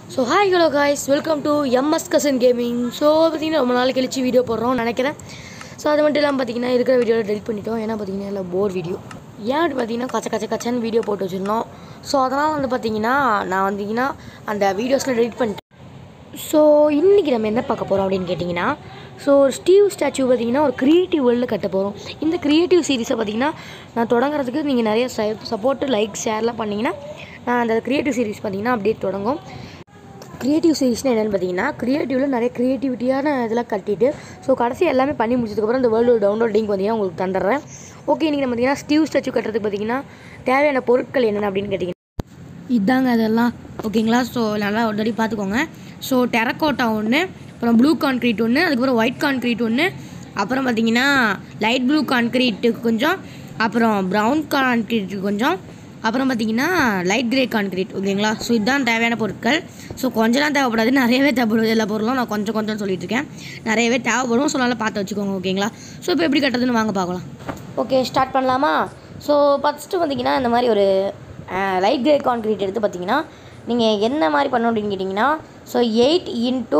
so hi hello guys welcome to MS Kasan gaming so பார்த்தீங்கன்னா ரொம்ப நாள் கழிச்சு வீடியோ போடுறோம் நினைக்கிறேன் ஸோ அது மட்டும் இல்லாமல் பார்த்தீங்கன்னா இருக்கிற வீடியோவில் டெலிட் பண்ணிட்டோம் ஏன்னா பார்த்தீங்கன்னா இல்லை போர் வீடியோ ஏன் அப்படி பார்த்தீங்கன்னா கச்ச கச்ச கச்சன்னு வீடியோ போட்டு வச்சுருந்தோம் ஸோ அதனால் வந்து பார்த்தீங்கன்னா நான் வந்தீங்கன்னா அந்த வீடியோஸில் டெலிட் பண்ணிட்டேன் ஸோ இன்றைக்கி நம்ம என்ன பார்க்க போகிறோம் அப்படின்னு கேட்டிங்கன்னா ஸோ ஒரு ஸ்டீவ் ஸ்டாச்சு பார்த்தீங்கன்னா ஒரு க்ரியேட்டிவ் வேர்ல்டில் கட்ட போகிறோம் இந்த க்ரியேட்டிவ் சீரிஸை பார்த்தீங்கன்னா நான் தொடங்குறதுக்கு நீங்கள் நிறைய சப்போர்ட்டு லைக் ஷேர்லாம் பண்ணிங்கன்னா நான் அந்த க்ரியேட்டிவ் சீரிஸ் பார்த்தீங்கன்னா அப்படியே தொடங்கும் க்ரியேட்டிவ் சீரிஸ்னால் என்னென்னு பார்த்தீங்கன்னா க்ரியேட்டிவில் நிறைய க்ரியேட்டிவிட்டியான இதெல்லாம் கட்டிட்டு ஸோ கடைசி எல்லாமே பண்ணி முடிச்சதுக்கப்புறம் இந்த வேர்ல்டு டவுன்லோட் லிங்க் பார்த்தீங்கன்னா உங்களுக்கு தந்துடுறேன் ஓகே இன்றைக்கி நம்ம பார்த்தீங்கன்னா ஸ்டீவ் ஸ்டாச்சு கட்டுறதுக்கு பார்த்தீங்கன்னா தேவையான பொருட்கள் என்னென்ன அப்படின்னு கேட்டிங்கன்னா இதாங்க அதெல்லாம் ஓகேங்களா ஸோ நல்லா ஒரு தடவை பார்த்துக்கோங்க ஸோ டெரக்கோட்டா ஒன்று அப்புறம் ப்ளூ கான்க்ரீட் ஒன்று அதுக்கப்புறம் ஒயிட் கான்க்ரீட் ஒன்று அப்புறம் பார்த்தீங்கன்னா லைட் ப்ளூ கான்க்ரீட்டுக்கு கொஞ்சம் அப்புறம் ப்ரௌன் கான்க்ரீட்டுக்கு கொஞ்சம் அப்புறம் பார்த்தீங்கன்னா லைட் கிரே கான்க்ரீட் ஓகேங்களா ஸோ இதுதான் தேவையான பொருட்கள் ஸோ கொஞ்சம்லாம் தேவைப்படாது நிறையவே தேவைப்படுது எல்லா பொருளும் நான் கொஞ்சம் கொஞ்சம் சொல்லிட்டு இருக்கேன் நிறையவே தேவைப்படும் ஸோ நல்லா பார்த்து வச்சுக்கோங்க ஓகேங்களா ஸோ இப்போ எப்படி கட்டுறதுன்னு வாங்க பார்க்கலாம் ஓகே ஸ்டார்ட் பண்ணலாமா ஸோ ஃபஸ்ட்டு பார்த்தீங்கன்னா இந்த மாதிரி ஒரு லைட் கிரே கான்க்ரீட் எடுத்து பார்த்தீங்கன்னா நீங்கள் என்ன மாதிரி பண்ணணும் அப்படின்னு கேட்டிங்கன்னா ஸோ எயிட் இன்ட்டு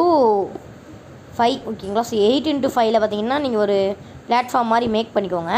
ஃபைவ் ஓகேங்களா ஸோ எயிட் இன்ட்டு ஃபைவ்ல பார்த்தீங்கன்னா நீங்கள் ஒரு பிளாட்ஃபார்ம் மாதிரி மேக் பண்ணிக்கோங்க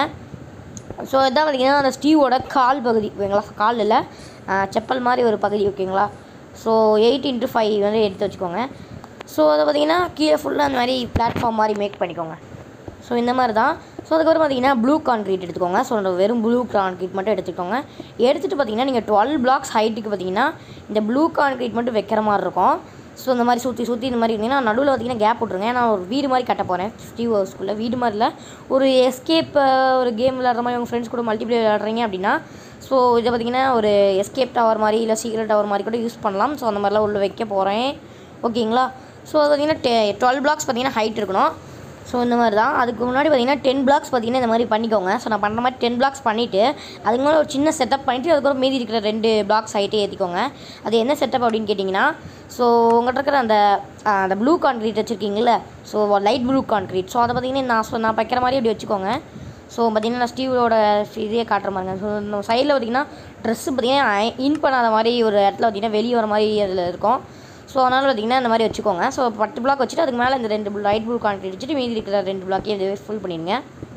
ஸோ இதான் பார்த்தீங்கன்னா அந்த ஸ்டீவோட கால் பகுதி ஓகேங்களா கால் இல்லை செப்பல் மாதிரி ஒரு பகுதி ஓகேங்களா ஸோ எயிட் இன்ட்டு ஃபைவ் வந்து எடுத்து வச்சுக்கோங்க ஸோ அதை பார்த்தீங்கன்னா கீழே ஃபுல்லாக அந்த மாதிரி பிளாட்ஃபார்ம் மாதிரி மேக் பண்ணிக்கோங்க ஸோ இந்த மாதிரி தான் ஸோ அதுக்கப்புறம் பார்த்தீங்கன்னா ப்ளூ கான்க்ரீட் எடுத்துக்கோங்க ஸோ அந்த வெறும் ப்ளூ கான்க்ரீட் மட்டும் எடுத்துக்கோங்க எடுத்துகிட்டு பார்த்தீங்கன்னா நீங்கள் டுவெல் பிளாக்ஸ் ஹைட்டுக்கு பார்த்தீங்கன்னா இந்த ப்ளூ கான்க்ரீட் மட்டும் வைக்கிற மாதிரி இருக்கும் ஸோ இந்த மாதிரி சுற்றி சுற்றி இந்த மாதிரி இருந்தீங்கன்னா நடுவில் பார்த்தீங்கன்னா கேப் விட்ருங்க நான் ஒரு வீடு மாதிரி கட்ட போகிறேன் ஸ்டீவ் ஹவுஸ்க்குள்ளே வீடு மாதிரி இல்லை ஒரு எஸ்கேப் ஒரு கேம் விளாட்ற மாதிரி உங்கள் ஃப்ரெண்ட்ஸ் கூட மல்டிப்ளே விளாட்றீங்க அப்படின்னா ஸோ இதை பார்த்தீங்கன்னா ஒரு எஸ்கேப் டவர் மாதிரி இல்லை சீக்ரெட் டவர் மாதிரி கூட யூஸ் பண்ணலாம் ஸோ அந்த மாதிரிலாம் உள்ள வைக்க போகிறேன் ஓகேங்களா ஸோ அது பார்த்தீங்கன்னா டெ டுவெல் பிளாக்ஸ் பார்த்தீங்கன்னா ஹைட் இருக்கணும் ஸோ இந்த மாதிரி தான் அதுக்கு முன்னாடி பார்த்தீங்கன்னா டென் பிளாக்ஸ் பார்த்தீங்கன்னா இந்த மாதிரி பண்ணிக்கோங்க ஸோ நான் பண்ணுற மாதிரி டென் பிளாக்ஸ் பண்ணிவிட்டு அதுக்கு முன்னாடி ஒரு சின்ன செட்டப் பண்ணிவிட்டு அதுக்கப்புறம் மீதி இருக்கிற ரெண்டு பிளாக்ஸ் ஹைட்டே ஏற்றிக்கோங்க அது என்ன செட்டப் அப்படின்னு கேட்டிங்கன்னா ஸோ உங்கள்கிட்ட இருக்கிற அந்த அந்த ப்ளூ கான்க்ரீட் வச்சுருக்கீங்கள so light blue concrete so அதை பார்த்தீங்கன்னா நான் சொ- நான் வைக்கிற மாதிரி அப்படி வச்சுக்கோங்க ஸோ பார்த்தீங்கன்னா நான் ஸ்டீவோட இதே காட்டுற மாதிரிங்க ஸோ இந்த சைடில் பார்த்தீங்கன்னா ட்ரெஸ்ஸு பார்த்தீங்கன்னா இன் பண்ணாத மாதிரி ஒரு இடத்துல பார்த்தீங்கன்னா வெளியே வர மாதிரி அதில் இருக்கும் ஸோ அதனால் பார்த்தீங்கன்னா இந்த மாதிரி வச்சுக்கோங்க ஸோ பத்து பிளாக் வச்சுட்டு அதுக்கு மேலே இந்த ரெண்டு லைட் ப்ளூ கான்க்ரீட் வச்சுட்டு மீதி இருக்கிற ரெண்டு பிளாக்கையும் இதுவே ஃபுல் பண்ணிடுங்க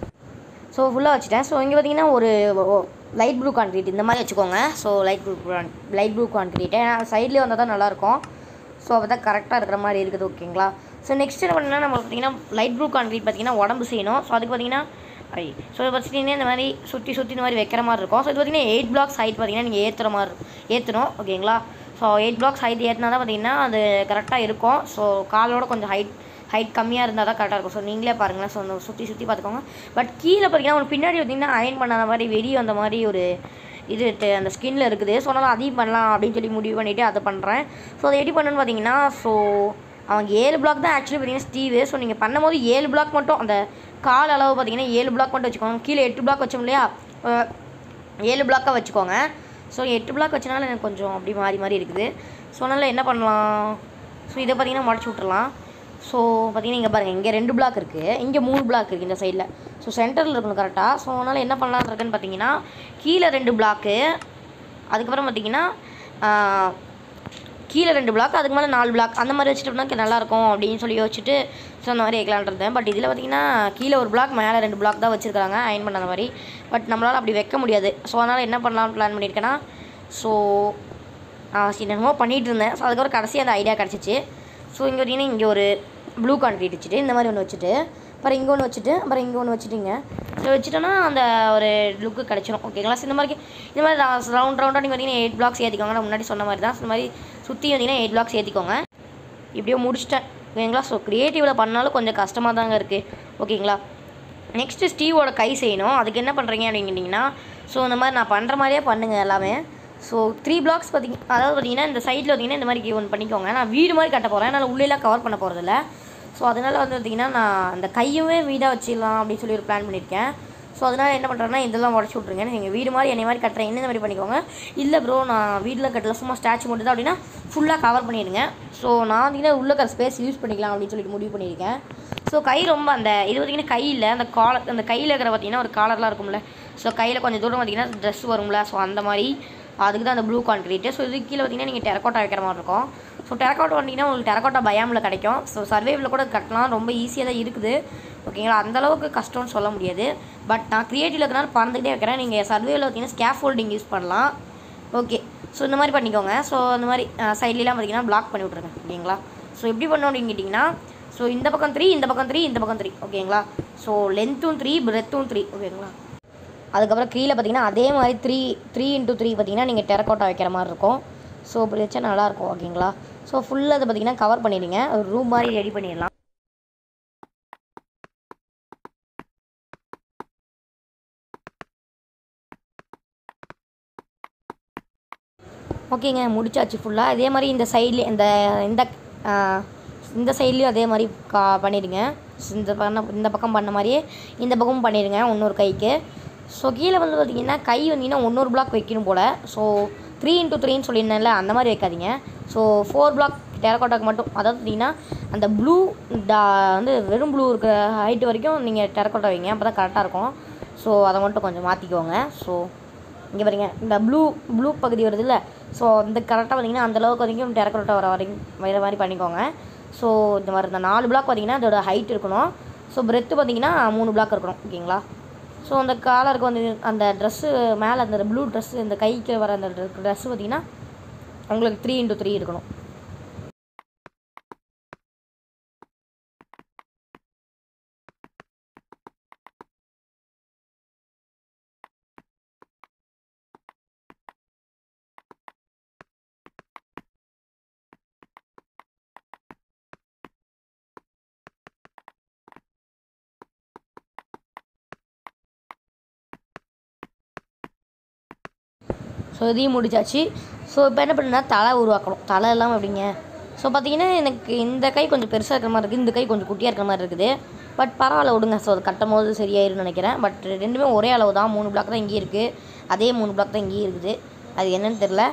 ஸோ ஃபுல்லாக வச்சுட்டேன் ஸோ இங்கே பார்த்தீங்கன்னா ஒரு லைட் ப்ளூ கான்க்ரீட் இந்த மாதிரி வச்சுக்கோங்க so light blue light blue concrete ஏன்னா சைட்லேயே வந்தால் தான் நல்லாயிருக்கும் ஸோ அப்போ தான் கரெக்டாக இருக்கிற மாதிரி இருக்குது ஓகேங்களா ஸோ நெக்ஸ்ட் என்ன பண்ணணும்னா நம்ம பார்த்தீங்கன்னா லைட் ப்ளூ கான்க்ரீட் பார்த்தீங்கன்னா உடம்பு செய்யணும் ஸோ அதுக்கு பார்த்தீங்கன்னா ஐ ஸோ பார்த்தீங்கன்னா இந்த மாதிரி சுற்றி சுற்றி இந்த மாதிரி வைக்கிற மாதிரி இருக்கும் ஸோ இது பார்த்தீங்கன்னா எயிட் பிளாக்ஸ் ஹைட் பார்த்தீங்கன்னா நீங்கள் ஏற்றுற மாதிரி ஏற்றணும் ஓகேங்களா ஸோ எயிட் பிளாக்ஸ் ஹைட் ஏற்றினா தான் பார்த்தீங்கன்னா அது கரெக்டாக இருக்கும் ஸோ காலோட கொஞ்சம் ஹைட் ஹைட் கம்மியாக இருந்தால் தான் கரெக்டாக இருக்கும் ஸோ நீங்களே பாருங்களேன் ஸோ அந்த சுற்றி சுற்றி பார்த்துக்கோங்க பட் கீழே பார்த்தீங்கன்னா ஒரு பின்னாடி பார்த்தீங்கன்னா அயன் பண்ணாத மாதிரி வெளியே வந்த மாதிரி ஒரு இது te- அந்த ஸ்கின்ல இருக்குது ஸோ அதனால் அதையும் பண்ணலாம் அப்படின்னு சொல்லி முடிவு பண்ணிவிட்டு அதை பண்ணுறேன் ஸோ அதை எப்படி பண்ணணும்னு பார்த்தீங்கன்னா ஸோ அவங்க ஏழு பிளாக் தான் ஆக்சுவலி பார்த்தீங்கன்னா ஸ்டீவு ஸோ நீங்கள் பண்ணும்போது ஏழு பிளாக் மட்டும் அந்த கால் அளவு பார்த்தீங்கன்னா ஏழு பிளாக் மட்டும் வச்சுக்கோங்க கீழே எட்டு பிளாக் வச்சோம் இல்லையா அஹ் ஏழு பிளாக்காக வச்சுக்கோங்க ஸோ எட்டு பிளாக் வச்சனால எனக்கு கொஞ்சம் அப்படி மாறி மாறி இருக்குது ஸோ அதனால் என்ன பண்ணலாம் ஸோ இதை பார்த்தீங்கன்னா முடச்சி விட்றலாம் ஸோ பார்த்தீங்கன்னா இங்கே பாருங்கள் இங்கே ரெண்டு பிளாக் இருக்குது இங்கே மூணு பிளாக் இருக்குது இந்த சைடில் ஸோ சென்டரில் இருக்கணும் கரெக்டாக ஸோ அதனால் என்ன பண்ணலாம் இருக்குன்னு பார்த்தீங்கன்னா கீழே ரெண்டு பிளாக்கு அதுக்கப்புறம் பார்த்தீங்கன்னா ஆஹ், கீழே ரெண்டு பிளாக் அதுக்கு மேலே நாலு பிளாக் அந்த மாதிரி வச்சுட்டோம்னா நல்லாயிருக்கும் அப்படின்னு சொல்லி யோசிச்சுட்டு ஸோ அந்த மாதிரி வைக்கலான்னு இருந்தேன் பட் இதில் பார்த்தீங்கன்னா கீழே ஒரு பிளாக் மேலே ரெண்டு பிளாக் தான் வச்சுருக்காங்க அயன் பண்ணாத மாதிரி பட் நம்மளால் அப்படி வைக்க முடியாது ஸோ அதனால் என்ன பண்ணலாம்னு பிளான் பண்ணியிருக்கேன்னா ஸோ சரி என்னமோ பண்ணிகிட்டு இருந்தேன் ஸோ அதுக்கப்புறம் கடைசி அந்த ஐடியா கிடச்சிச்சு ஸோ இங்கே பார்த்தீங்கன்னா இங்கே ஒரு ப்ளூ கான்க்ரீட் வச்சுட்டு இந்த மாதிரி ஒன்று வச்சுட்டு அப்புறம் இங்கே ஒன்று வச்சுட்டு அப்புறம் இங்கே ஒன்று வச்சுட்டிங்க ஸோ வச்சுட்டோன்னா அந்த ஒரு லுக்கு கிடச்சிரும் ஓகேங்களா So இந்த மாதிரி இந்த மாதிரி ரவுண்ட் ரவுண்டாக நீங்கள் பார்த்தீங்கன்னா எயிட் பிளாக்ஸ் ஏற்றிக்கோங்க நான் முன்னாடி சொன்ன மாதிரி தான் So இந்த மாதிரி சுற்றி வந்தீங்கன்னா எயிட் பிளாக்ஸ் ஏற்றிக்கோங்க இப்படியோ முடிச்சிட்டேன் ஓகேங்களா ஸோ க்ரியேட்டிவில் பண்ணாலும் கொஞ்சம் கஷ்டமாக தாங்க இருக்குது ஓகேங்களா நெக்ஸ்ட்டு ஸ்டீவோட கை செய்யணும் அதுக்கு என்ன பண்ணுறீங்க அப்படின்னு கேட்டிங்கன்னா ஸோ இந்த மாதிரி நான் பண்ணுற மாதிரியே பண்ணுங்கள் எல்லாமே ஸோ த்ரீ பிளாக்ஸ் பார்த்தீங்க அதாவது பார்த்தீங்கன்னா இந்த சைடில் பார்த்தீங்கன்னா இந்த மாதிரி ஒன்று பண்ணிக்கோங்க நான் வீடு மாதிரி கட்ட போகிறேன் என்னால் உள்ளேலாம் கவர் பண்ண போகிறதில்ல ஸோ அதனால் வந்து பார்த்தீங்கன்னா நான் அந்த கையுமே வீடாக வச்சிடலாம் அப்படின்னு சொல்லி ஒரு பிளான் பண்ணியிருக்கேன் ஸோ அதனால் என்ன பண்ணுறேன்னா இதெல்லாம் உடச்சி விட்ருங்க நீங்கள் வீடு மாதிரி என்னை மாதிரி கட்டுறேன் என்ன மாதிரி பண்ணிக்கோங்க இல்லை ப்ரோ நான் வீட்டில் கட்டல சும்மா ஸ்டாச்சு மட்டும் தான் அப்படின்னா ஃபுல்லாக கவர் பண்ணிடுங்க ஸோ நான் பார்த்தீங்கன்னா உள்ள இருக்கிற ஸ்பேஸ் யூஸ் பண்ணிக்கலாம் அப்படின்னு சொல்லிட்டு முடிவு பண்ணியிருக்கேன் ஸோ கை ரொம்ப அந்த இது பார்த்தீங்கன்னா கை இல்லை அந்த காலர் அந்த கையில் இருக்கிற பார்த்தீங்கன்னா ஒரு காலர்லாம் இருக்கும்ல ஸோ கையில் கொஞ்சம் தூரம் பார்த்தீங்கன்னா ட்ரெஸ் வரும்ல ஸோ அந்த மாதிரி அதுக்கு தான் அந்த ப்ளூ கான்க்ரீட்டு ஸோ இது கீழே பார்த்தீங்கன்னா நீங்கள் டெரக்கோட்டா வைக்கிற மாதிரி இருக்கும் ஸோ டெரக்கோட்டா வந்தீங்கன்னா உங்களுக்கு டெரக்கோட்டா பயாமில் கிடைக்கும் ஸோ சர்வேவில் கூட கட்டலாம் ரொம்ப ஈஸியாக தான் இருக்குது ஓகேங்களா அந்த அளவுக்கு கஷ்டம்னு சொல்ல முடியாது பட் நான் க்ரியேட்டிவில் இருக்கிறனால பறந்துக்கிட்டே வைக்கிறேன் நீங்கள் சர்வேவில் பார்த்தீங்கன்னா ஸ்கேஃப் ஃபோல்டிங் யூஸ் பண்ணலாம் ஓகே ஸோ இந்த மாதிரி பண்ணிக்கோங்க ஸோ இந்த மாதிரி சைட்லலாம் பார்த்தீங்கன்னா பிளாக் பண்ணி விட்ருங்க ஓகேங்களா ஸோ எப்படி பண்ணோம் அப்படின்னு கேட்டிங்கன்னா ஸோ இந்த பக்கம் த்ரீ இந்த பக்கம் த்ரீ இந்த பக்கம் த்ரீ ஓகேங்களா ஸோ லென்த்தும் த்ரீ பிரெத்தும் த்ரீ ஓகேங்களா அதுக்கப்புறம் கீழே பார்த்தீங்கன்னா அதே மாதிரி த்ரீ த்ரீ இன்ட்டு த்ரீ பார்த்தீங்கன்னா நீங்கள் டெரக்கோட்டா வைக்கிற மாதிரி இருக்கும் ஸோ இப்படி வச்சா நல்லாயிருக்கும் ஓகேங்களா ஸோ ஃபுல்லாக அதை பார்த்தீங்கன்னா கவர் பண்ணிடுங்க ஒரு ரூம் மாதிரி ரெடி பண்ணிடலாம் ஓகேங்க முடிச்சாச்சு ஃபுல்லாக இதே மாதிரி இந்த சைட்லேயே இந்த இந்த ஆ, இந்த சைட்லேயும் அதே மாதிரி கா பண்ணிடுங்க இந்த பண்ண இந்த பக்கம் பண்ண மாதிரியே இந்த பக்கமும் பண்ணிடுங்க இன்னொரு கைக்கு ஸோ கீழே வந்து பார்த்தீங்கன்னா கை வந்தீங்கன்னா இன்னொரு பிளாக் வைக்கணும் போல் ஸோ த்ரீ இன்ட்டு த்ரீன்னு சொல்லியிருந்தேன்ல அந்த மாதிரி வைக்காதீங்க ஸோ ஃபோர் பிளாக் டெரக்கோட்டாக்கு மட்டும் அதாவது பார்த்தீங்கன்னா அந்த ப்ளூ வந்து வெறும் ப்ளூ இருக்கிற ஹைட்டு வரைக்கும் நீங்கள் டெரக்கோட்டா வைங்க அப்போ தான் கரெக்டாக இருக்கும் ஸோ அதை மட்டும் கொஞ்சம் மாற்றிக்கோங்க ஸோ இங்கே பாருங்க இந்த ப்ளூ ப்ளூ பகுதி வருது இல்லை ஸோ இந்த கரெக்டாக பார்த்தீங்கன்னா அந்த அளவுக்கு வரைக்கும் டெரக்கோட்டா வர வரைக்கும் வர மாதிரி பண்ணிக்கோங்க ஸோ இந்த மாதிரி இந்த நாலு பிளாக் பார்த்தீங்கன்னா அதோட ஹைட் இருக்கணும் ஸோ பிரெத்து பார்த்தீங்கன்னா மூணு பிளாக் இருக்கணும் ஓகேங்களா ஸோ அந்த காலருக்கு வந்து அந்த ட்ரெஸ்ஸு மேலே அந்த ப்ளூ ட்ரெஸ்ஸு இந்த கைக்கு வர அந்த ட்ரெஸ்ஸு பார்த்தீங்கன்னா உங்களுக்கு த்ரீ இன்ட்டு த்ரீ இருக்கணும் ஸோ இதையும் முடிச்சாச்சு ஸோ இப்போ என்ன பண்ணுன்னா தலை உருவாக்கணும் தலை எல்லாம் எப்படிங்க ஸோ பார்த்தீங்கன்னா எனக்கு இந்த கை கொஞ்சம் பெருசாக இருக்கிற மாதிரி இருக்குது இந்த கை கொஞ்சம் குட்டியாக இருக்கிற மாதிரி இருக்குது பட் பரவாயில்ல விடுங்க ஸோ அது கட்டும் போது சரியாயிரும்னு நினைக்கிறேன் பட் ரெண்டுமே ஒரே அளவு தான் மூணு பிளாக் தான் இங்கேயும் இருக்குது அதே மூணு பிளாக் தான் இங்கேயும் இருக்குது அது என்னன்னு தெரில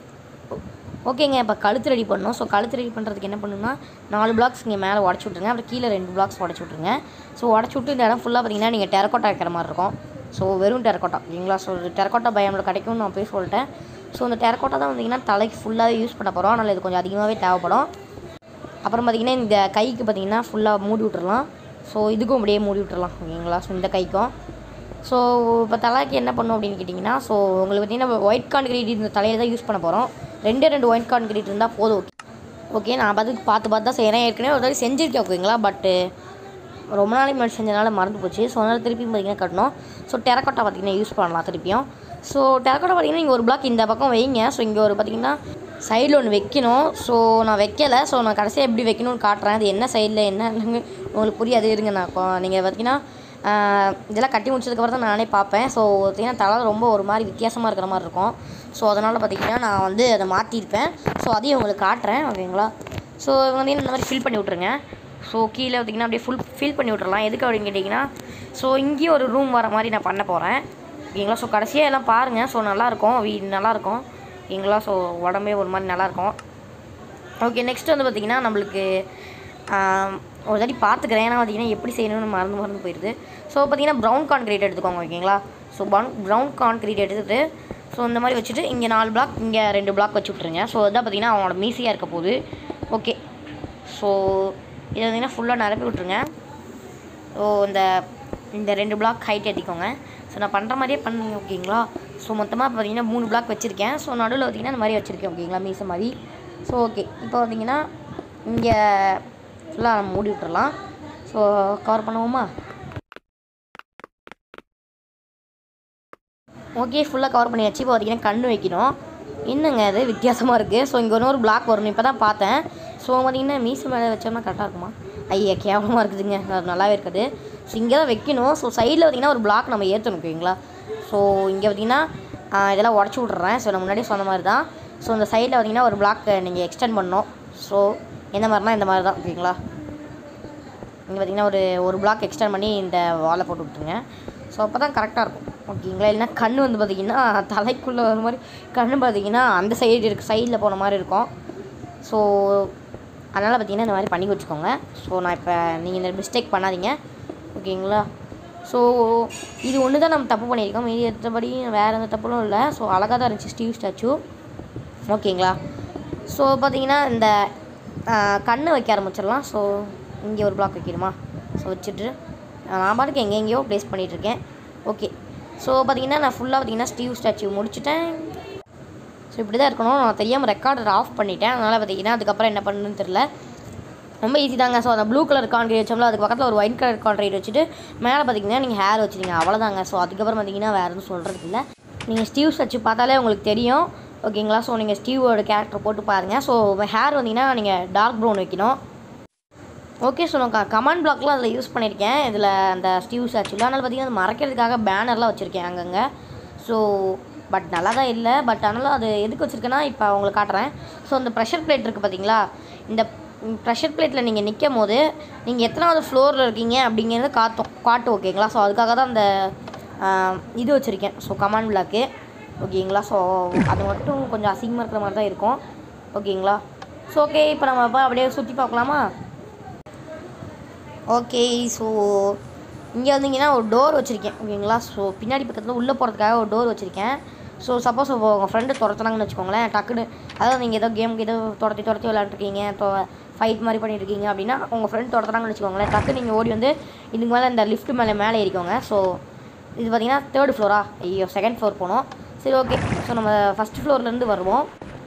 ஓகேங்க இப்போ கழுத்து ரெடி பண்ணணும் ஸோ கழுத்து ரெடி பண்ணுறதுக்கு என்ன பண்ணணும்னா நாலு பிளாக்ஸ் இங்கே மேலே உடச்சி விட்ருங்க அப்புறம் கீழே ரெண்டு பிளாக்ஸ் உடச்சி விட்ருங்க ஸோ உடச்சி விட்டு இந்த இடம் ஃபுல்லாக பார்த்தீங்கன்னா நீங்கள் டெரக்கோட்டா வைக்கிற மாதிரி இருக்கும் ஸோ வெறும் டெரக்கோட்டா ஓகேங்களா ஸோ டெரக்கோட்டா பயமில் கிடைக்கும்னு நான் போய் சொல்லிட்டேன் ஸோ இந்த டெரக்கோட்டா தான் வந்தீங்கன்னா தலைக்கு ஃபுல்லாகவே யூஸ் பண்ண போகிறோம் அதனால் இது கொஞ்சம் அதிகமாகவே தேவைப்படும் அப்புறம் பார்த்தீங்கன்னா இந்த கைக்கு பார்த்தீங்கன்னா ஃபுல்லாக மூடி விட்டுறலாம் ஸோ இதுக்கும் அப்படியே மூடி விட்டுறலாம் ஓகேங்களா ஸோ இந்த கைக்கும் ஸோ இப்போ தலைக்கு என்ன பண்ணும் அப்படின்னு கேட்டிங்கன்னா ஸோ உங்களுக்கு பார்த்தீங்கன்னா ஒயிட் கான்கிரீட் இந்த தலையை தான் யூஸ் பண்ண போகிறோம் ரெண்டே ரெண்டு ஒயிட் கான்கிரீட் இருந்தால் போதும் ஓகே ஓகே நான் பார்த்து பார்த்து பார்த்து தான் செய்கிறேன் ஏற்கனவே ஒரு தடவை செஞ்சுருக்கேன் ஓகேங்களா பட்டு ரொம்ப நாளைக்கு முன்னாடி செஞ்சனால மறந்து போச்சு ஸோ அதனால் திருப்பியும் பார்த்தீங்கன்னா கட்டணும் ஸோ டெரக்கோட்டா பார்த்தீங்கன்னா யூஸ் பண்ணலாம் திருப்பியும் ஸோ டெரக்கோட்டா பார்த்தீங்கன்னா இங்கே ஒரு பிளாக் இந்த பக்கம் வைங்க ஸோ இங்கே ஒரு பார்த்தீங்கன்னா சைடில் ஒன்று வைக்கணும் ஸோ நான் வைக்கலை ஸோ நான் கடைசியாக எப்படி வைக்கணும்னு காட்டுறேன் அது என்ன சைடில் என்ன உங்களுக்கு புரியாது இருங்க நான் இப்போ நீங்கள் பார்த்தீங்கன்னா ஆஹ், இதெல்லாம் கட்டி முடிச்சதுக்கப்புறம் தான் நானே பார்ப்பேன் ஸோ பார்த்தீங்கன்னா தலை ரொம்ப ஒரு மாதிரி வித்தியாசமாக இருக்கிற மாதிரி இருக்கும் ஸோ அதனால் பார்த்தீங்கன்னா நான் வந்து அதை மாற்றிருப்பேன் ஸோ அதையும் உங்களுக்கு காட்டுறேன் ஓகேங்களா ஸோ வந்து இந்த மாதிரி ஃபில் பண்ணி விட்ருங்க ஸோ கீழே பார்த்தீங்கன்னா அப்படியே ஃபுல் ஃபில் பண்ணி விட்றலாம் எதுக்கு அப்படின்னு கேட்டிங்கன்னா ஸோ இங்கேயும் ஒரு ரூம் வர மாதிரி நான் பண்ண போகிறேன் ஓகேங்களா ஸோ கடைசியாக எல்லாம் பாருங்கள் ஸோ நல்லாயிருக்கும் வீடு நல்லாயிருக்கும் ஓகேங்களா ஸோ உடம்பே ஒரு மாதிரி நல்லாயிருக்கும் ஓகே நெக்ஸ்ட் வந்து பார்த்திங்கன்னா நம்மளுக்கு ஆம், ஒரு தாட்டி பார்த்துக்கிறேன் ஏன்னா பார்த்தீங்கன்னா எப்படி செய்யணும்னு மறந்து மறந்து போயிடுது ஸோ பார்த்தீங்கன்னா ப்ரௌன் கான்க்ரீட் எடுத்துக்கோங்க ஓகேங்களா ஸோ ப்ரௌன் ப்ரௌன் கான்க்ரீட் எடுத்துகிட்டு ஸோ இந்த மாதிரி வச்சுட்டு இங்கே நாலு பிளாக் இங்கே ரெண்டு பிளாக் வச்சு விட்ருங்க ஸோ இதான் பார்த்தீங்கன்னா அவனோட மீசியாக இருக்க போகுது ஓகே ஸோ இதை பார்த்தீங்கன்னா ஃபுல்லாக நிரப்பி விட்ருங்க ஸோ இந்த இந்த ரெண்டு பிளாக் ஹைட் ஏற்றிக்கோங்க ஸோ நான் பண்ணுற மாதிரியே பண்ணுங்க ஓகேங்களா ஸோ மொத்தமாக பார்த்தீங்கன்னா மூணு பிளாக் வச்சுருக்கேன் ஸோ நடுவில் பார்த்தீங்கன்னா இந்த மாதிரி வச்சுருக்கேன் ஓகேங்களா மீச மாதிரி ஸோ ஓகே இப்போ பார்த்தீங்கன்னா இங்கே ஃபுல்லாக நம்ம மூடி விட்டுறலாம் ஸோ கவர் பண்ணுவோமா ஓகே ஃபுல்லாக கவர் பண்ணியாச்சு இப்போ பார்த்தீங்கன்னா கண் வைக்கணும் என்னங்க அது வித்தியாசமாக இருக்குது ஸோ இங்கே இன்னொரு பிளாக் வரணும் இப்போ தான் பார்த்தேன் ஸோ பார்த்தீங்கன்னா மீச மேலே வச்சோம்னா கரெக்டாக இருக்குமா ஐயா கேவலமாக இருக்குதுங்க அது நல்லாவே இருக்காது ஸோ இங்கே தான் வைக்கணும் ஸோ சைடில் பார்த்தீங்கன்னா ஒரு பிளாக் நம்ம ஏற்றணும் ஓகேங்களா ஸோ இங்கே பார்த்தீங்கன்னா ஆஹ், இதெல்லாம் உடச்சி விட்றேன் ஸோ நான் முன்னாடியே சொன்ன மாதிரி தான் ஸோ இந்த சைடில் பார்த்தீங்கன்னா ஒரு பிளாக் நீங்கள் எக்ஸ்டெண்ட் பண்ணணும் ஸோ எந்த மாதிரினா இந்த மாதிரி தான் ஓகேங்களா இங்கே பார்த்தீங்கன்னா ஒரு ஒரு பிளாக் எக்ஸ்டெண்ட் பண்ணி இந்த வாலை போட்டு விட்ருங்க ஸோ அப்போ தான் கரெக்டாக இருக்கும் ஓகேங்களா இல்லைன்னா கண் வந்து பார்த்தீங்கன்னா தலைக்குள்ளே வர மாதிரி கண் பார்த்தீங்கன்னா அந்த சைடு இருக்கு சைடில் போன மாதிரி இருக்கும் ஸோ அதனால் பார்த்தீங்கன்னா இந்த மாதிரி பண்ணி வச்சுக்கோங்க ஸோ நான் இப்போ நீங்கள் இந்த மிஸ்டேக் பண்ணாதீங்க ஓகேங்களா ஸோ இது ஒன்று தான் நம்ம தப்பு பண்ணியிருக்கோம் மீதி எடுத்தபடி வேறு எந்த தப்பும் இல்லை ஸோ அழகாக தான் இருந்துச்சு ஸ்டீவ் ஸ்டாச்சு ஓகேங்களா ஸோ பார்த்தீங்கன்னா இந்த கண்ணு வைக்க ஆரம்பிச்சிடலாம் ஸோ இங்கே ஒரு பிளாக் வைக்கணுமா ஸோ வச்சுட்டு நான் பாட்டுக்கு எங்கெங்கேயோ ப்ளேஸ் பண்ணிகிட்ருக்கேன் ஓகே ஸோ பார்த்தீங்கன்னா நான் ஃபுல்லாக பார்த்தீங்கன்னா ஸ்டீவ் ஸ்டாச்சு முடிச்சிட்டேன் ஸோ இப்படி தான் இருக்கணும் நான் தெரியாமல் ரெக்கார்டர் ஆஃப் பண்ணிட்டேன் அதனால் பார்த்தீங்கன்னா அதுக்கப்புறம் என்ன பண்ணுன்னு தெரில ரொம்ப ஈஸி தாங்க ஸோ அந்த ப்ளூ கலர் கான்கிரீட் வச்சோம்ல அதுக்கு பக்கத்தில் ஒரு ஒயிட் கலர் கான்கிரீட் வச்சுட்டு மேலே பார்த்தீங்கன்னா நீங்கள் ஹேர் வச்சுருங்க அவ்வளோதாங்க ஸோ அதுக்கப்புறம் பார்த்தீங்கன்னா வேறு எதுவும் சொல்கிறது இல்லை நீங்கள் ஸ்டீவ்ஸ் வச்சு பார்த்தாலே உங்களுக்கு தெரியும் ஓகேங்களா ஸோ நீங்கள் ஸ்டீவோட கேரக்டர் போட்டு பாருங்கள் ஸோ ஹேர் வந்தீங்கன்னா நீங்கள் டார்க் ப்ரௌன் வைக்கணும் ஓகே ஸோ நான் கமாண்ட் பிளாக்லாம் அதில் யூஸ் பண்ணியிருக்கேன் இதில் அந்த ஸ்டீவ்ஸ் ஆக்சுவலாக அதனால் பார்த்தீங்கன்னா அது மறைக்கிறதுக்காக பேனர்லாம் வச்சுருக்கேன் அங்கங்கே ஸோ பட் நல்லா தான் இல்லை பட் ஆனாலும் அது எதுக்கு வச்சுருக்கேன்னா இப்போ உங்களுக்கு காட்டுறேன் ஸோ அந்த ப்ரெஷர் பிளேட் இருக்குது பார்த்தீங்களா இந்த ப்ரெஷர் பிளேட்டில் நீங்கள் நிற்கும் போது நீங்கள் எத்தனாவது ஃப்ளோரில் இருக்கீங்க அப்படிங்கிறது காட்டும் காட்டும் ஓகேங்களா ஸோ அதுக்காக தான் அந்த ஆஹ், இது வச்சுருக்கேன் ஸோ கமாண்ட் பிளாக்கு ஓகேங்களா ஸோ அது மட்டும் கொஞ்சம் அசிங்கமாக இருக்கிற மாதிரி தான் இருக்கும் ஓகேங்களா ஸோ ஓகே இப்போ நம்ம இப்போ அப்படியே சுற்றி பார்க்கலாமா ஓகே ஸோ இங்கே வந்தீங்கன்னா ஒரு டோர் வச்சுருக்கேன் ஓகேங்களா ஸோ பின்னாடி பக்கத்தில் உள்ளே போகிறதுக்காக ஒரு டோர் வச்சுருக்கேன் ஸோ சப்போஸ் உங்கள் ஃப்ரெண்டு துரத்துனாங்கன்னு வச்சுக்கோங்களேன் டக்குன்னு அதாவது நீங்கள் ஏதோ கேமுக்கு ஏதோ துரத்தி துரத்தி விளையாண்டுருக்கீங்க ஃபைட் மாதிரி பண்ணிட்டு இருக்கீங்க அப்படின்னா உங்கள் ஃப்ரெண்ட் துரத்துறாங்கன்னு வச்சுக்கோங்களேன் டக்கு நீங்கள் ஓடி வந்து இதுக்கு மேலே இந்த லிஃப்ட் மேலே மேலே ஏறிக்கோங்க ஸோ இது பார்த்தீங்கன்னா தேர்ட் ஃப்ளோரா ஐயோ செகண்ட் ஃப்ளோர் போனோம் சரி ஓகே ஸோ நம்ம ஃபஸ்ட் ஃப்ளோர்லேருந்து வருவோம்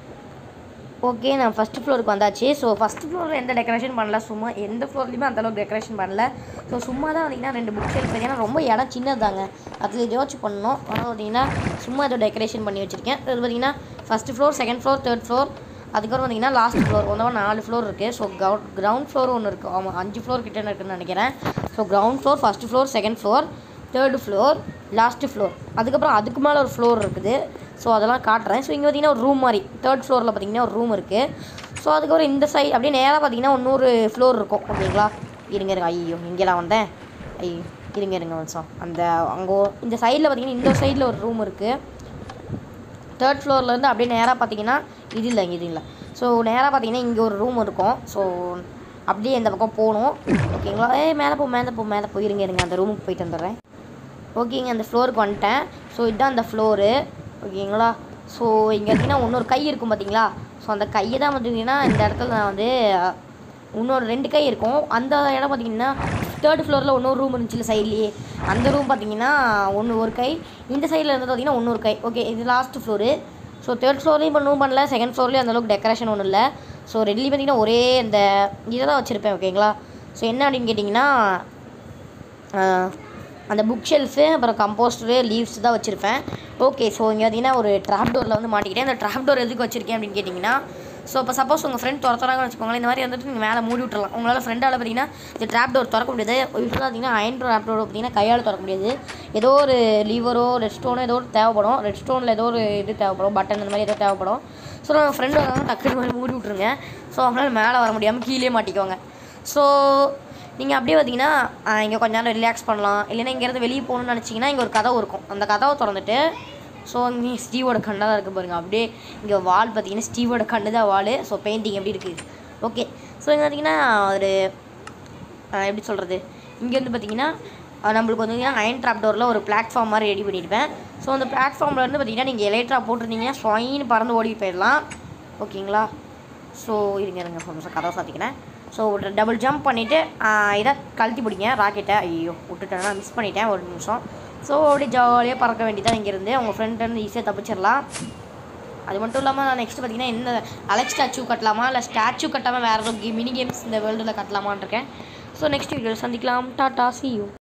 ஓகே நான் ஃபஸ்ட் ஃப்ளோருக்கு வந்தாச்சு ஸோ ஃபஸ்ட் ஃப்ளோரில் எந்த டெக்கரேஷன் பண்ணல சும்மா எந்த ஃப்ளோர்லையுமே அந்தளவுக்கு டெக்கரேஷன் பண்ணல ஸோ சும்மா தான் வந்தீங்கன்னா ரெண்டு புக் ஷெல்ஃப் ஏன்னா ரொம்ப இடம் சின்னதாங்க அதில் யோசிச்சு பண்ணணும் ஆனால் பார்த்தீங்கன்னா சும்மா ஏதோ டெக்கரேஷன் பண்ணி வச்சுருக்கேன் அது பார்த்தீங்கன்னா first floor second floor third floor அதுக்கப்புறம் பார்த்தீங்கன்னா லாஸ்ட் ஃப்ளோர் வந்து நாலு ஃப்ளோர் இருக்குது ஸோ கிரவுண்ட் ஃப்ளோர் ஒன்று இருக்குது ஆமாம் அஞ்சு ஃப்ளோர் கிட்ட இருக்குன்னு நினைக்கிறேன் so ground floor first floor second floor third floor last floor அதுக்கப்புறம் அதுக்கு மேலே ஒரு ஃப்ளோர் இருக்குது ஸோ அதெல்லாம் காட்டுறேன் ஸோ இங்கே பார்த்தீங்கன்னா ஒரு ரூம் மாதிரி தேர்ட் ஃப்ளோரில் பார்த்தீங்கன்னா ஒரு ரூம் இருக்குது ஸோ அதுக்கப்புறம் இந்த சைடு அப்படியே நேராக பார்த்தீங்கன்னா இன்னொரு ஃப்ளோர் இருக்கும் ஓகேங்களா இருங்க இருங்க ஐயோ இங்கேலாம் வந்தேன் ஐயோ இருங்க இருங்க நிமிஷம் அந்த அங்கே இந்த சைடில் பார்த்தீங்கன்னா இந்த சைடில் ஒரு ரூம் இருக்குது தேர்ட் ஃப்ளோர்லேருந்து அப்படியே நேராக பார்த்தீங்கன்னா இது இல்லை இது இல்லை ஸோ நேராக பார்த்தீங்கன்னா இங்கே ஒரு ரூம் இருக்கும் ஸோ அப்படியே இந்த பக்கம் போகணும் ஓகேங்களா ஏ மேலே போ மேலே போ மேலே போயிருங்க இருங்க அந்த ரூமுக்கு போயிட்டு வந்துடுறேன் ஓகேங்க அந்த ஃப்ளோருக்கு வந்துட்டேன் ஸோ இதுதான் அந்த ஃப்ளோரு ஓகேங்களா ஸோ இங்கே பார்த்தீங்கன்னா இன்னொரு கை இருக்கும் பார்த்தீங்களா ஸோ அந்த கையை தான் பார்த்தீங்கன்னா இந்த இடத்துல நான் வந்து அஹ், இன்னொரு ரெண்டு கை இருக்கும் அந்த இடம் பார்த்தீங்கன்னா தேர்ட் ஃப்ளோரில் இன்னொரு ரூம் இருந்துச்சுல சைட்லேயே அந்த ரூம் பார்த்தீங்கன்னா ஒன்று ஒரு கை இந்த சைடில் இருந்தது பார்த்தீங்கன்னா இன்னொரு கை ஓகே இது லாஸ்ட் ஃப்ளோரு ஸோ தேர்ட் ஃப்ளோர்லேயும் இப்போ ஒன்றும் பண்ணல செகண்ட் ஃப்ளோர்லேயும் அந்தளவுக்கு டெக்கரேஷன் ஒன்றும் இல்லை ஸோ ரெட்லி பார்த்தீங்கன்னா ஒரே இந்த இதை தான் வச்சுருப்பேன் ஓகேங்களா ஸோ என்ன அப்படின்னு கேட்டிங்கன்னா ஆஹ், அந்த புக் ஷெல்ஃபு அப்புறம் கம்போஸ்டரு லீவ்ஸ் தான் வச்சுருப்பேன் ஓகே ஸோ இங்கே பார்த்தீங்கன்னா ஒரு ட்ராப் டோரில் வந்து மாட்டிக்கிட்டேன் அந்த ட்ராப் டோர் எதுக்கு வச்சுருக்கேன் அப்படின்னு கேட்டிங்கன்னா ஸோ இப்போ சப்போஸ் உங்கள் ஃப்ரெண்ட் துரத்துறாங்கன்னு வச்சுக்கோங்களேன் இந்த மாதிரி வந்துட்டு நீங்கள் மேலே மூடி விட்டுறலாம் உங்களால் ஃப்ரெண்டால் பார்த்தீங்கன்னா இந்த ட்ராப் டோர் திறக்க முடியாது யூஸ்வலாக பார்த்தீங்கன்னா அயன் ட்ராப் டோர் பார்த்தீங்கன்னா கையால் திறக்க முடியாது ஏதோ ஒரு லீவரோ ரெட் ஸ்டோனோ ஏதோ ஒரு தேவைப்படும் ரெட் ஸ்டோனில் ஏதோ ஒரு இது தேவைப்படும் பட்டன் இந்த மாதிரி ஏதோ தேவைப்படும் ஸோ நம்ம ஃப்ரெண்டு வந்தாங்க டக்குனு மாதிரி மூடி விட்ருங்க ஸோ அவங்களால மேலே வர முடியாமல் கீழே மாட்டிக்குவாங்க ஸோ நீங்கள் அப்படியே பார்த்தீங்கன்னா இங்கே கொஞ்ச நேரம் ரிலாக்ஸ் பண்ணலாம் இல்லைன்னா இங்கேருந்து வெளியே போகணும்னு நினச்சிங்கன்னா இங்கே ஒரு கதவு இருக்கும் அந்த கதவை திறந்துட்டு ஸோ இங்கே ஸ்டீவோட கண்ணு தான் இருக்குது பாருங்கள் அப்படியே இங்கே வால் பார்த்தீங்கன்னா ஸ்டீவோட கண்ணு தான் வால் ஸோ பெயிண்டிங் எப்படி இருக்குது ஓகே ஸோ இங்கே பார்த்தீங்கன்னா ஒரு ஆஹ் எப்படி சொல்கிறது இங்கே வந்து பார்த்தீங்கன்னா ஆஹ் நம்மளுக்கு வந்து அயன் ட்ராப் டோரில் ஒரு பிளாட்ஃபார்ம் மாதிரி ரெடி பண்ணியிருப்பேன் ஸோ அந்த பிளாட்ஃபார்மில் இருந்து பார்த்தீங்கன்னா நீங்கள் எலைட்ரா போட்டிருந்தீங்கன்னா ஸ்வைன்னு பறந்து ஓடி போயிடலாம் ஓகேங்களா ஸோ இருங்க இருங்க ஒரு நிமிஷம் கதவை சாத்திக்கிறேன் ஸோ ஒரு டபுள் ஜம்ப் பண்ணிவிட்டு இதை கழட்டி பிடிங்க ராக்கெட்டை ஐயோ விட்டுட்டேன்னா மிஸ் பண்ணிட்டேன் ஒரு நிமிஷம் ஸோ அப்படியே ஜாலியாக பறக்க வேண்டியதான் இங்கேருந்து உங்கள் ஃப்ரெண்ட்லேருந்து ஈஸியாக தப்பிச்சிடலாம் அது மட்டும் இல்லாமல் நான் நெக்ஸ்ட் பார்த்தீங்கன்னா என்ன அலெக்ஸ் ஸ்டாச்சு கட்டலாமா இல்லை ஸ்டாச்சு கட்டாமல் வேறு ஏதோ மினி கேம்ஸ் இந்த வேர்ல்டில் கட்டலாமான்னு இருக்கேன் ஸோ நெக்ஸ்ட் வீடியோவில் சந்திக்கலாம் டாட்டா சி யூ